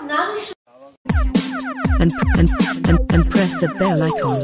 ನಾನು ಶ್ರ- and, and, and, and press the bell icon.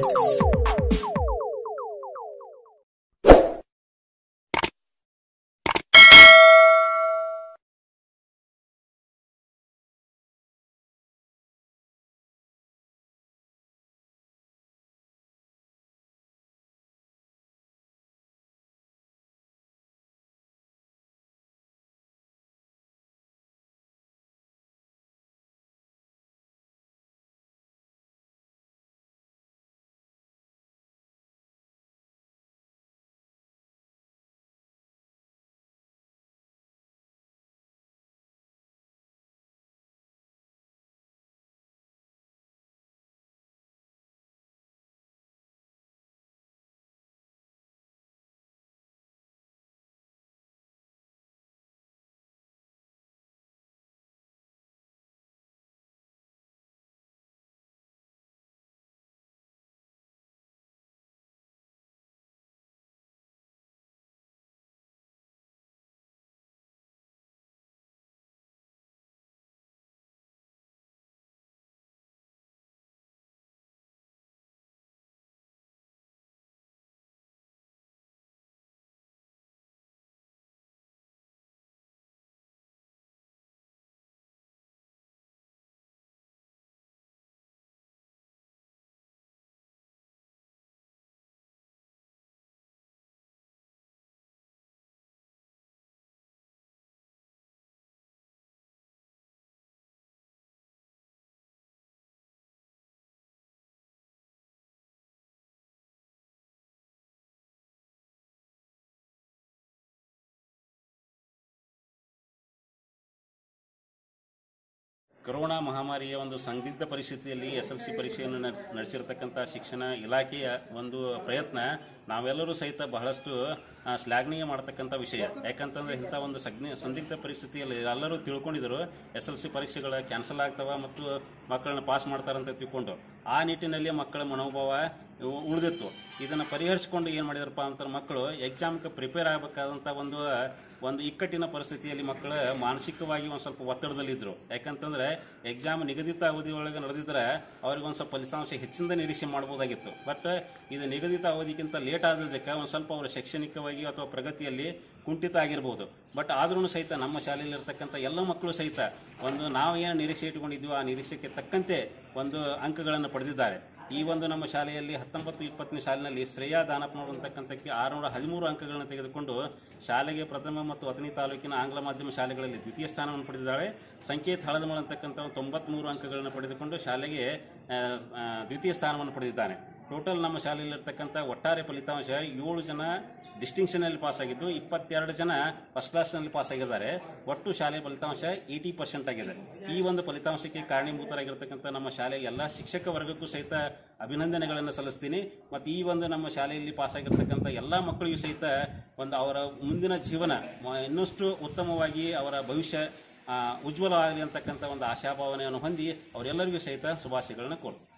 Corona ಮಹಾಮಾರಿಯ ಒಂದು ಸಂದಿಗ್ಧ ಪರಿಸ್ಥಿತಿಯಲ್ಲಿ ಎಸ್ ಎಲ್ ಸಿ ಪರೀಕ್ಷೆಯನ್ನು ನಡೆಸ್- ನಡೆಸಿರ್ತಕ್ಕಂಥ ಶಿಕ್ಷಣ ಇಲಾಖೆಯ ಒಂದು ಪ್ರಯತ್ನ ನಾವೆಲ್ಲರೂ ಸಹಿತ ಬಹಳಷ್ಟು ಆ, ಶ್ಲಾಘನೀಯ ಮಾಡತಕ್ಕಂಥ ವಿಷಯ ಯಾಕಂತಂದ್ರೆ ಇಂಥ ಒಂದು ಸಗ್ನಿ ಸಂದಿಗ್ಧ ಪರಿಸ್ಥಿತಿಯಲ್ಲಿ ಎಲ್ಲರೂ ತಿಳ್ಕೊಂಡಿದ್ರು ಎಸ್ ಎಲ್ ಸಿ ಪರೀಕ್ಷೆಗಳು ಕ್ಯಾನ್ಸಲ್ ಆಗ್ತಾವ ಮತ್ತು ಮಕ್ಕಳನ್ನ ಪಾಸ್ ಮಾಡ್ತಾರಂತ ತಿಳ್ಕೊಂಡು ಆ ನಿಟ್ಟಿನಲ್ಲಿ ಮಕ್ಕಳ ಮನೋಭಾವ ಉ- ಉಳಿದಿತ್ತು ಇದನ್ನು ಪರಿಹರಿಸಿಕೊಂಡು ಏನು ಮಾಡಿದಾರಪ್ಪ ಅಂತ ಮಕ್ಕಳು ಎಕ್ಸಾಮ್ಗೆ ಪ್ರಿಪೇರ್ ಆಗಬೇಕಾದಂಥ ಒಂದು ಒಂದು ಇಕ್ಕಟ್ಟಿನ ಪರಿಸ್ಥಿತಿಯಲ್ಲಿ ಮಕ್ಕಳು ಮಾನಸಿಕವಾಗಿ ಒಂದು ಸ್ವಲ್ಪ ಒತ್ತಡದಲ್ಲಿದ್ದರು ಯಾಕಂತಂದ್ರೆ ಎಕ್ಸಾಮ್ ನಿಗದಿತ ಅವಧಿ ಒಳಗೆ ನಡೆದಿದ್ರೆ ಅವ್ರಿಗೆ ಒಂದು ಸ್ವಲ್ಪ ಫಲಿತಾಂಶ ಹೆಚ್ಚಿನ ನಿರೀಕ್ಷೆ ಮಾಡ್ಬೋದಾಗಿತ್ತು ಬಟ್ ಇದು ನಿಗದಿತ ಅವಧಿಗಿಂತ ಲೇಟ್ ಆದದಕ್ಕೆ ಒಂದು ಸ್ವಲ್ಪ ಅವರ ಶೈಕ್ಷಣಿಕವಾಗಿ ಅಥವಾ ಪ್ರಗತಿಯಲ್ಲಿ ಕುಂಠಿತ ಆಗಿರ್ಬೋದು ಬಟ್ ಆದ್ರೂ ಸಹಿತ ನಮ್ಮ ಶಾಲೆಯಲ್ಲಿ ಇರ್ತಕ್ಕಂಥ ಎಲ್ಲ ಮಕ್ಕಳು ಸಹಿತ ಒಂದು ನಾವು ಏನು ನಿರೀಕ್ಷೆ ಇಟ್ಕೊಂಡಿದ್ವಿ ಆ ನಿರೀಕ್ಷೆಗೆ ತಕ್ಕಂತೆ ಒಂದು ಅಂಕಗಳನ್ನು ಪಡೆದಿದ್ದಾರೆ ಈ ಒಂದು ನಮ್ಮ ಶಾಲೆಯಲ್ಲಿ ಹತ್ತೊಂಬತ್ತು ಇಪ್ಪತ್ತನೇ ಸಾಲಿನಲ್ಲಿ ಶ್ರೇಯಾ ದಾನಪ್ಪನವರು ಅಂತಕ್ಕಂಥಕ್ಕೆ ಆರುನೂರ ಹದಿಮೂರು ಅಂಕಗಳನ್ನು ತೆಗೆದುಕೊಂಡು ಶಾಲೆಗೆ ಪ್ರಥಮ ಮತ್ತು ಹತ್ತನೇ ತಾಲೂಕಿನ ಆಂಗ್ಲ ಮಾಧ್ಯಮ ಶಾಲೆಗಳಲ್ಲಿ ದ್ವಿತೀಯ ಸ್ಥಾನವನ್ನು ಪಡೆದಿದ್ದಾಳೆ ಸಂಕೇತ್ ಹಳದಮಳ ಅಂತಕ್ಕಂಥ ತೊಂಬತ್ಮೂರು ಅಂಕಗಳನ್ನು ಪಡೆದುಕೊಂಡು ಶಾಲೆಗೆ ಆ, ಆ, ದ್ವಿತೀಯ ಸ್ಥಾನವನ್ನು ಪಡೆದಿದ್ದಾನೆ ಟೋಟಲ್ ನಮ್ಮ ಶಾಲೆಯಲ್ಲಿರ್ತಕ್ಕಂಥ ಒಟ್ಟಾರೆ ಫಲಿತಾಂಶ ಏಳು ಜನ ಡಿಸ್ಟಿಂಕ್ಷನಲ್ಲಿ ಪಾಸ್ ಆಗಿದ್ದು ಇಪ್ಪತ್ತೆರಡು ಜನ ಫಸ್ಟ್ ಕ್ಲಾಸ್ನಲ್ಲಿ ಪಾಸ್ ಆಗಿದ್ದಾರೆ ಒಟ್ಟು ಶಾಲೆ ಫಲಿತಾಂಶ ಏಯ್ಟಿ ಪರ್ಸೆಂಟ್ ಆಗಿದೆ ಈ ಒಂದು ಫಲಿತಾಂಶಕ್ಕೆ ಕಾರಣೀಭೂತರಾಗಿರ್ತಕ್ಕಂಥ ನಮ್ಮ ಶಾಲೆಯ ಎಲ್ಲ ಶಿಕ್ಷಕ ವರ್ಗಕ್ಕೂ ಸಹಿತ ಅಭಿನಂದನೆಗಳನ್ನು ಸಲ್ಲಿಸ್ತೀನಿ ಮತ್ತು ಈ ಒಂದು ನಮ್ಮ ಶಾಲೆಯಲ್ಲಿ ಪಾಸ್ ಆಗಿರ್ತಕ್ಕಂಥ ಎಲ್ಲ ಮಕ್ಕಳಿಗೂ ಸಹಿತ ಒಂದು ಅವರ ಮುಂದಿನ ಜೀವನ ಮ- ಇನ್ನಷ್ಟು ಉತ್ತಮವಾಗಿ ಅವರ ಭವಿಷ್ಯ ಆ, ಉಜ್ವಲವಾಗಲಿ ಅಂತಕ್ಕಂಥ ಒಂದು ಆಶಾಭಾವನೆಯನ್ನು ಹೊಂದಿ ಅವರೆಲ್ಲರಿಗೂ ಸಹಿತ ಶುಭಾಶಯಗಳನ್ನು ಕೊಡ್ತೀನಿ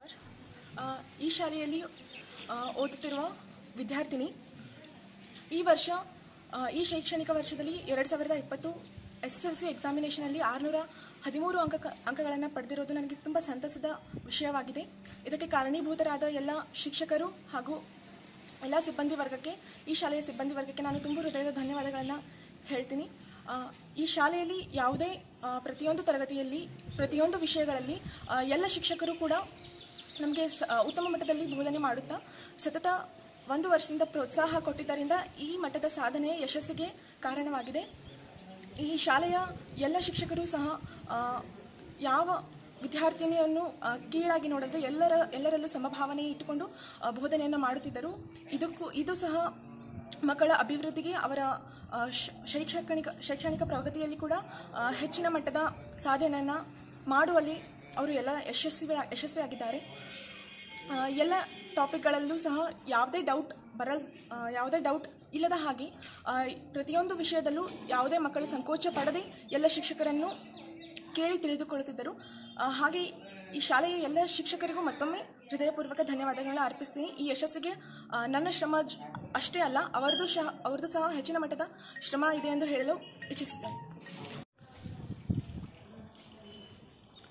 ಆ, ಈ ಶಾಲೆಯಲ್ಲಿ ಆ, ಓದುತ್ತಿರುವ ವಿದ್ಯಾರ್ಥಿನಿ ಈ ವರ್ಷ ಆ, ಈ ಶೈಕ್ಷಣಿಕ ವರ್ಷದಲ್ಲಿ ಎರಡು ಸಾವಿರದ ಇಪ್ಪತ್ತು ಎಸ್ ಎಲ್ ಸಿ ಎಕ್ಸಾಮಿನೇಷನಲ್ಲಿ ಆರುನೂರ ಹದಿಮೂರು ಅಂಕ ಅಂಕಗಳನ್ನು ಪಡೆದಿರೋದು ನನಗೆ ತುಂಬ ಸಂತಸದ ವಿಷಯವಾಗಿದೆ ಇದಕ್ಕೆ ಕಾರಣೀಭೂತರಾದ ಎಲ್ಲ ಶಿಕ್ಷಕರು ಹಾಗೂ ಎಲ್ಲ ಸಿಬ್ಬಂದಿ ವರ್ಗಕ್ಕೆ ಈ ಶಾಲೆಯ ಸಿಬ್ಬಂದಿ ವರ್ಗಕ್ಕೆ ನಾನು ತುಂಬ ಹೃದಯದ ಧನ್ಯವಾದಗಳನ್ನು ಹೇಳ್ತೀನಿ ಆ, ಈ ಶಾಲೆಯಲ್ಲಿ ಯಾವುದೇ ಆ, ಪ್ರತಿಯೊಂದು ತರಗತಿಯಲ್ಲಿ ಪ್ರತಿಯೊಂದು ವಿಷಯಗಳಲ್ಲಿ ಆ, ಎಲ್ಲ ಶಿಕ್ಷಕರು ಕೂಡ ನಮಗೆ ಸ- ಆ, ಉತ್ತಮ ಮಟ್ಟದಲ್ಲಿ ಬೋಧನೆ ಮಾಡುತ್ತಾ ಸತತ ಒಂದು ವರ್ಷದಿಂದ ಪ್ರೋತ್ಸಾಹ ಕೊಟ್ಟಿದ್ದರಿಂದ ಈ ಮಟ್ಟದ ಸಾಧನೆ ಯಶಸ್ಸಿಗೆ ಕಾರಣವಾಗಿದೆ ಈ ಶಾಲೆಯ ಎಲ್ಲ ಶಿಕ್ಷಕರು ಸಹ ಆ, ಯಾವ ವಿದ್ಯಾರ್ಥಿನಿಯನ್ನು ಆ, ಕೀಳಾಗಿ ನೋಡದೆ ಎಲ್ಲರ ಎಲ್ಲರಲ್ಲೂ ಸಮಭಾವನೆ ಇಟ್ಟುಕೊಂಡು ಆ, ಬೋಧನೆಯನ್ನು ಮಾಡುತ್ತಿದ್ದರು ಇದಕ್ಕೂ ಇದು ಸಹ ಮಕ್ಕಳ ಅಭಿವೃದ್ಧಿಗೆ ಅವರ ಆ, ಶ- ಶೈಕ್ಷಣಿಕ ಶೈಕ್ಷಣಿಕ ಪ್ರಗತಿಯಲ್ಲಿ ಕೂಡ ಆ, ಹೆಚ್ಚಿನ ಮಟ್ಟದ ಸಾಧನೆಯನ್ನು ಮಾಡುವಲ್ಲಿ ಅವರು ಎಲ್ಲ ಯಶಸ್ವಿ ಯಶಸ್ವಿಯಾಗಿದ್ದಾರೆ ಆ, ಎಲ್ಲ ಟಾಪಿಕ್ಗಳಲ್ಲೂ ಸಹ ಯಾವುದೇ ಡೌಟ್ ಬರಲ್ ಆ, ಯಾವುದೇ ಡೌಟ್ ಇಲ್ಲದ ಹಾಗೆ ಆ, ಪ್ರತಿಯೊಂದು ವಿಷಯದಲ್ಲೂ ಯಾವುದೇ ಮಕ್ಕಳು ಸಂಕೋಚ ಪಡದೆ ಎಲ್ಲ ಶಿಕ್ಷಕರನ್ನು ಕೇಳಿ ತಿಳಿದುಕೊಳ್ಳುತ್ತಿದ್ದರು ಆ, ಹಾಗೆ ಈ ಶಾಲೆಯ ಎಲ್ಲ ಶಿಕ್ಷಕರಿಗೂ ಮತ್ತೊಮ್ಮೆ ಹೃದಯಪೂರ್ವಕ ಧನ್ಯವಾದಗಳನ್ನ ಅರ್ಪಿಸ್ತೀನಿ ಈ ಯಶಸ್ಸಿಗೆ ಆ, ನನ್ನ ಶ್ರಮ ಜ- ಅಷ್ಟೇ ಅಲ್ಲ ಅವರದು ಸಹ ಅವರದು ಸಹ ಹೆಚ್ಚಿನ ಮಟ್ಟದ ಶ್ರಮ ಇದೆ ಎಂದು ಹೇಳಲು ಇಚ್ಛಿಸುತ್ತೇನೆ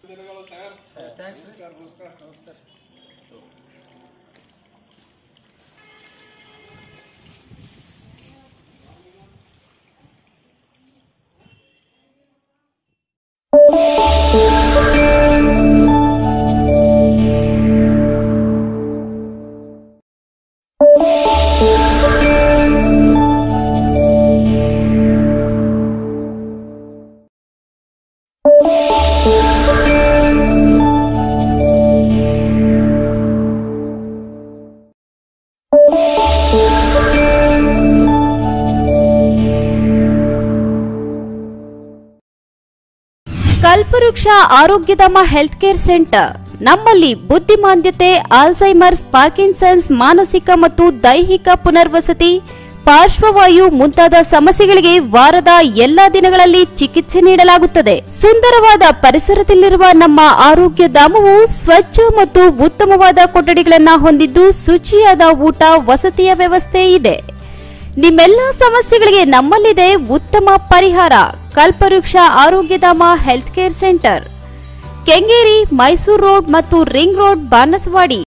ಕಲ್ಪವೃಕ್ಷ ಆರೋಗ್ಯಧಾಮ ಹೆಲ್ತ್ ಕೇರ್ ಸೆಂಟರ್ ನಮ್ಮಲ್ಲಿ ಬುದ್ಧಿಮಾಂದ್ಯತೆ ಆಲ್ಝೈಮರ್ಸ್ ಪಾರ್ಕಿನ್ಸನ್ಸ್ ಮಾನಸಿಕ ಮತ್ತು ದೈಹಿಕ ಪುನರ್ವಸತಿ ಪಾರ್ಶ್ವವಾಯು ಮುಂತಾದ ಸಮಸ್ಯೆಗಳಿಗೆ ವಾರದ ಎಲ್ಲಾ ದಿನಗಳಲ್ಲಿ ಚಿಕಿತ್ಸೆ ನೀಡಲಾಗುತ್ತದೆ ಸುಂದರವಾದ ಪರಿಸರದಲ್ಲಿರುವ ನಮ್ಮ ಆರೋಗ್ಯ ಧಾಮವು ಸ್ವಚ್ಛ ಮತ್ತು ಉತ್ತಮವಾದ ಕೊಠಡಿಗಳನ್ನ ಹೊಂದಿದ್ದು ಶುಚಿಯಾದ ಊಟ ವಸತಿಯ ವ್ಯವಸ್ಥೆ ಇದೆ ನಿಮ್ಮೆಲ್ಲ ಸಮಸ್ಯೆಗಳಿಗೆ ನಮ್ಮಲ್ಲಿದೆ ಉತ್ತಮ ಪರಿಹಾರ Kalpavriksha Arogyadhama health care centre Kengeri Mysuru road ಮತ್ತು ರಿಂಗ್ ರೋಡ್ ಬಾನಸವಾಡಿ